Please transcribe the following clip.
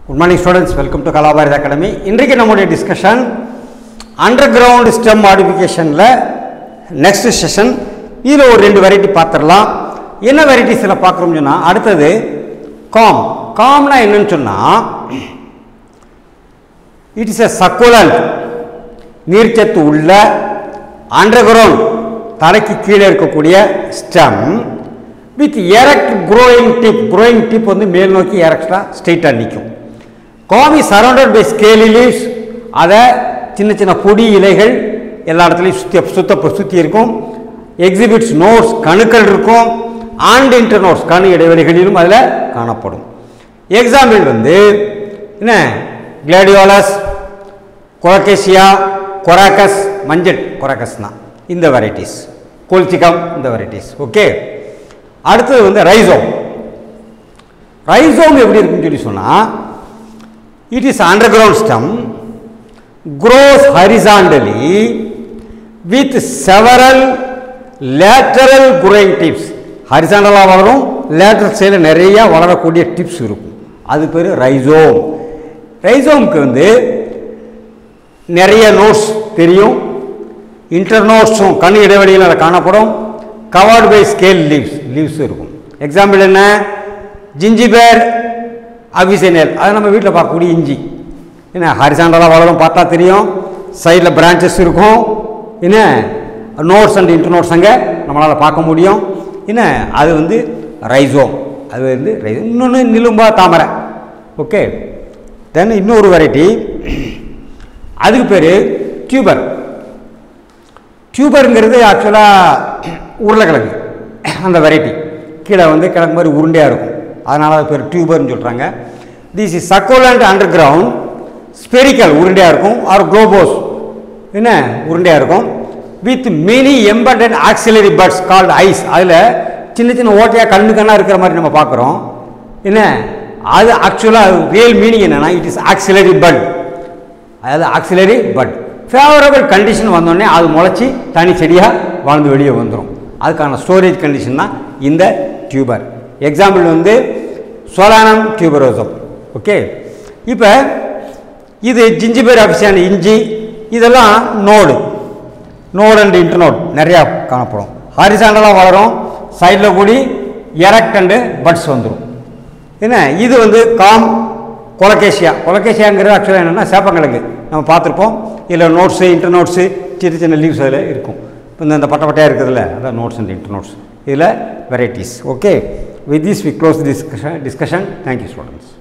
Good morning students welcome to Kalabharathi academy இன்றைக்கு நம்முடைய discussion under ground stem மாடிஃபிகேஷனில் next session இதில் ஒரு ரெண்டு வெரைட்டி பார்த்துடலாம் என்ன வெரைட்டிஸில் பார்க்குறோம்னு சொன்னால் அடுத்தது காம் காம்னா என்னன்னு சொன்னால் இட் இஸ் எ சக்குலண்ட் நீர்ச்சத்து உள்ள அண்டர் கிரவுண்ட் தலைக்கு கீழே இருக்கக்கூடிய stem with erect growing tip growing tip வந்து மேல் நோக்கி எரக்டாக ஸ்ட்ரெயிட்டாக நிற்கும் காமி சரௌண்டட் பை ஸ்கேலி லீவ்ஸ் அதை சின்ன சின்ன பொடி இலைகள் எல்லா இடத்துலையும் சுற்றி சுத்த சுற்றி இருக்கும் எக்ஸிபிட்ஸ் நோட்ஸ் கணுக்கள் இருக்கும் ஆண்ட் இன்டர் நோட்ஸ் கணு இடைவெளிகளிலும் அதில் காணப்படும் எக்ஸாம்பிள் வந்து என்ன கிளாடியோலஸ் கொரகேசியா கொராக்கஸ் மஞ்சள் கொராக்கஸ் தான் இந்த வெரைட்டிஸ் கோல்சிகம் இந்த வெரைட்டிஸ் ஓகே அடுத்தது வந்து ரைசோம் ரைசோம் எப்படி இருக்குன்னு சொல்லி சொன்னால் it is underground stem grows horizontally with several lateral growing tips ஹரிசாண்டலாக வளரும் லேட்டரல் சைடில் நிறைய வளரக்கூடிய டிப்ஸ் இருக்கும் அது பேர் ரைசோம் ரைசோமுக்கு வந்து நிறைய நோட்ஸ் தெரியும் இன்டர்நோட்ஸும் கண் இடைவெளியில் அதில் காணப்படும் covered by scale leaves leaves இருக்கும் எக்ஸாம்பிள் என்ன ஜிஞ்சிபேர் அவிசைனல் அது நம்ம வீட்டில் பார்க்கக்கூடிய இஞ்சி என்ன ஹரிசாண்டலாக வளரும் பார்த்தா தெரியும் சைடில் பிரான்ச்சஸ் இருக்கும் என்ன நோட்ஸ் அண்ட் இன்டர் நோட்ஸ் அங்கே நம்மளால் பார்க்க முடியும் என்ன அது வந்து ரைசோம் அது வந்து ரைசோ இன்னொன்று நிலும்பா தாமரை ஓகே தென் இன்னொரு வெரைட்டி அதுக்கு பேர் டியூபர் டியூபருங்கிறது ஆக்சுவலாக உருளைக்கிழங்கு அந்த வெரைட்டி கீழே வந்து கிழங்கு மாதிரி உருண்டையாக இருக்கும் அதனால் அது பேர் டியூபர்னு சொல்கிறாங்க this is succulent under ground spherical உருண்டையாக இருக்கும் ஆர் குளோபோஸ் என்ன உருண்டையாக இருக்கும் with many embedded axillary buds called eyes அதில் சின்ன சின்ன ஓட்டையாக கண்ணு கண்ணாக இருக்கிற மாதிரி நம்ம பார்க்குறோம் என்ன அது ஆக்சுவலாக ரியல் மீனிங் என்னென்னா இட் இஸ் ஆக்சிலரி பட் அதாவது ஆக்சிலரி பட் ஃபேவரபிள் கண்டிஷன் வந்தோடனே அது முளைச்சி தனி செடியாக வாழ்ந்து வெளியே வந்துடும் அதுக்கான ஸ்டோரேஜ் கண்டிஷன் தான் இந்த டியூபர் எக்ஸாம்பிள் வந்து சோலானம் டியூபரோசம் ஓகே இப்போ இது ஜிஞ்சிபேர் அபிஷியான இஞ்சி இதெல்லாம் நோடு நோடு அண்ட் இன்டர்நோட் நிறையா காணப்படும் ஹாரிசாண்டலாக வளரும் சைடில் கூடி எரக்ட் அண்டு பட்ஸ் வந்துடும் என்ன இது வந்து காம் கொலகேசியா கொலகேசியாங்கிறது ஆக்சுவலாக என்னென்னா சேப்பங்கிழங்கு நம்ம பார்த்துருப்போம் இதில் நோட்ஸு இன்டர் நோட்ஸு சின்ன சின்ன லீவ்ஸ் அதில் இருக்கும் இப்போ இந்த பட்டை பட்டையாக இருக்குதுல்ல அதான் நோட்ஸ் அண்ட் இன்டர் நோட்ஸ் இதில் varieties okay with this we close this discussion, discussion. thank you students